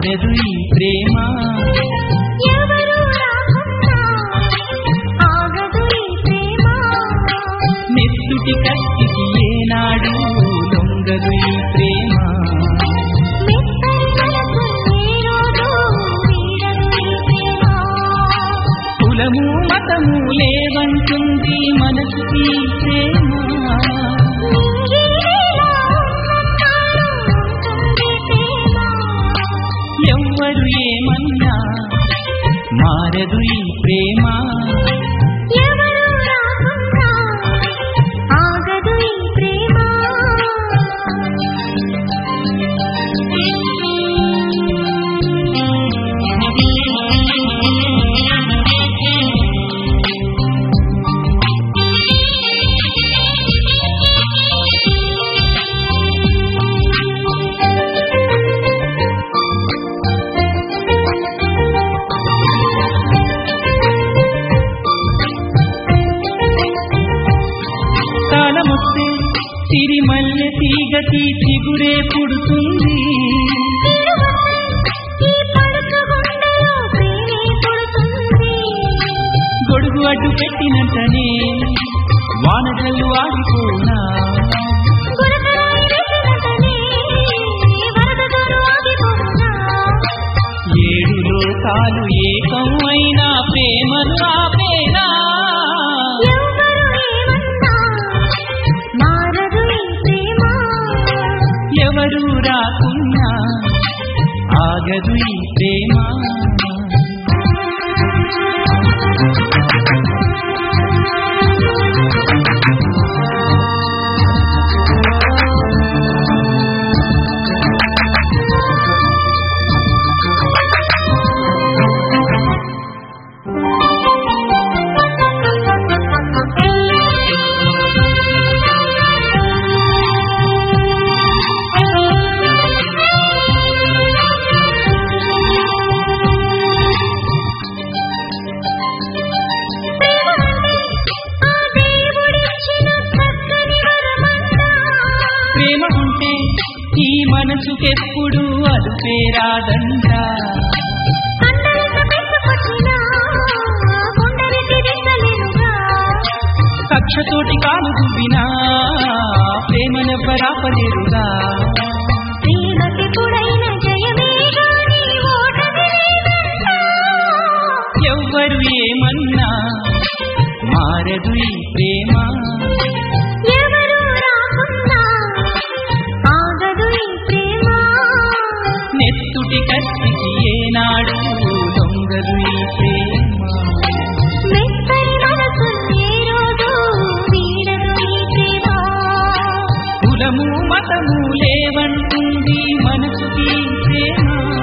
మారదు ఈ ప్రేమ ఎవరు రాకున్నా ఆగదు ఈ ప్రేమ నెత్తుటి కత్తికి ఏనాడు లొంగదు ఈ ప్రేమ మెత్తని మనసు ఏ రోజు వీడదు ఈ ప్రేమ కులము మతము లేవంటుంది మనసుకి ప్రేమ ఎవ్వరు ఏమన్నా మారదు ఈ ప్రేమ ఆగదు ఈ ప్రేమ కాలమొస్తే సిరిమల్లె తీగకి చిగురే పుడుతుంది ఈ పలుకు గుండెలో ప్రేమే పుడుతుంది గొడుగు అడ్డు పెట్టినంతనే వానజల్లు ఆగిపోనా గురకరాయి వేసినతనే వరదగారు ఆగిపోనా ఏడు లోకాలు ఏకం అయినా ప్రేమను ఆపేనా ఎవరు ఏమన్నా మారదు ఈ ప్రేమ ఎవరు రాకున్నా ఆగదు ఈ ప్రేమ ప్రేమ ఉంటే ఈ మనసుకెప్పుడు అదుపే రాదంటా కక్షతోటి కాలు దువ్వినా ప్రేమనెవ్వరాపలేరుగా ఎవ్వరు ఏమన్నా మారదు ఈ ప్రేమ నెత్తుటి కత్తికి ఏనాడు దొంగదు ఈ ప్రేమ కులము మతము లేవంటుంది మనసుకి ప్రేమ